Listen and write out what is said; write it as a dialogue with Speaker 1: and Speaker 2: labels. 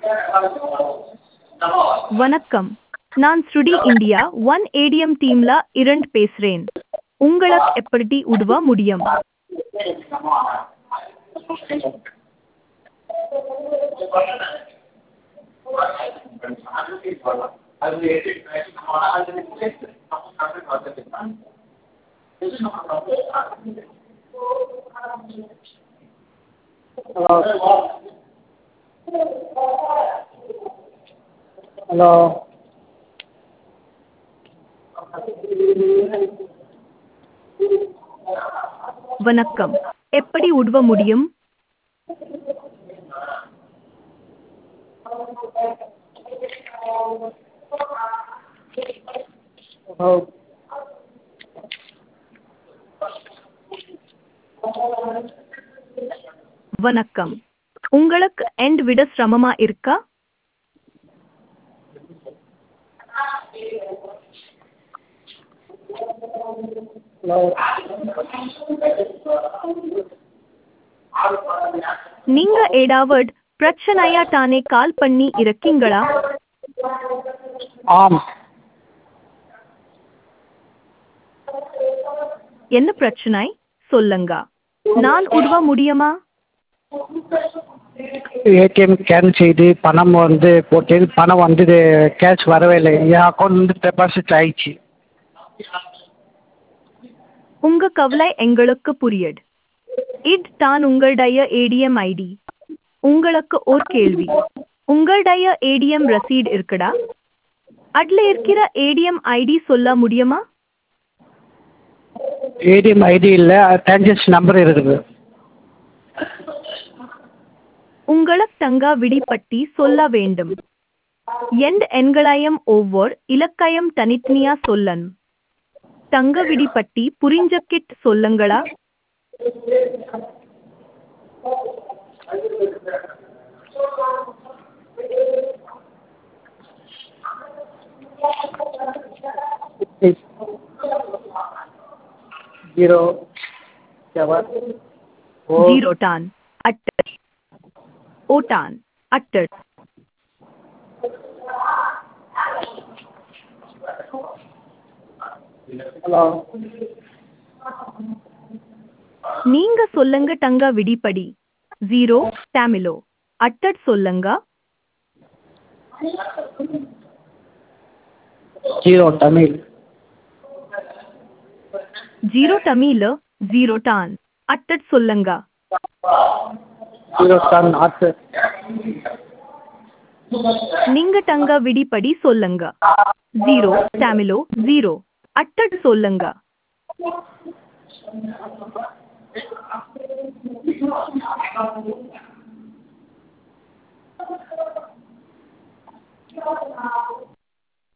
Speaker 1: வணக்கம் நான் ஸ்ருடி இந்தியா ஒன் ஏடிஎம் டீம்ல இரண்டு பேசுறேன் உங்களுக்கு எப்படி உதவ முடியும்
Speaker 2: ஹலோ ஹலோ
Speaker 1: வணக்கம் எப்படி உதவ முடியும்
Speaker 2: ஹலோ
Speaker 1: வணக்கம் உங்களுக்கு எண்ட் விட சிரமமா இருக்கா
Speaker 2: ஹலோ
Speaker 1: நீங்க ஏதாவது பிரச்சனையா தானே கால் பண்ணி இருக்கீங்களா
Speaker 2: ஆம்
Speaker 1: என்ன பிரச்சனை சொல்லுங்க நான் உதவ முடியுமா
Speaker 2: ஏடிஎம் ஸ்கேன் செய்து பணம் வந்து போட்டேன் பணம் வந்து கேஷ் வரவே இல்லை என் அக்கௌண்ட் வந்து டெபாசிட் ஆயிடுச்சு
Speaker 1: உங்க கவலை எங்களுக்கு புரியுது இது தான் உங்களுடைய ஏடிஎம் ஐடி உங்களுக்கு ஒரு கேள்வி உங்களுடைய ஏடிஎம் ரசீட் இருக்குடா அதுல இருக்கிற ஏடிஎம் ஐடி சொல்ல முடியுமா
Speaker 2: ஏடிஎம் ஐடி இல்லை டிரான்சாக்ஷன் நம்பர் இருக்குது
Speaker 1: உங்களுக்கு தங்க விடிப்பட்டி சொல்ல வேண்டும் எந்த எண்களையும் ஒவ்வொரு இலக்கையும் தனித்தனியா சொல்லணும் தங்க விடிப்பட்டி புரிஞ்சக்கிட் சொல்லுங்களா
Speaker 2: ஜீரோ செவன்
Speaker 1: ஜீரோ டான் அட்டர் ஓட்டான் அட்டர்
Speaker 2: ஹலோ
Speaker 1: நீங்க சொல்லுங்க தங்க விடிப்படி ஜீரோ தமிழோ அட்டட் சொல்லுங்க
Speaker 2: ஜீரோ தமிழ்
Speaker 1: ஜீரோ தமிழ் ஜீரோ டான் அட்டட் சொல்லுங்க
Speaker 2: ஜீரோ செவன் ஆட்டு
Speaker 1: நீங்க தங்க விடிப்படி சொல்லுங்க ஜீரோ தமிழோ ஜீரோ அட்டட் சொல்லுங்க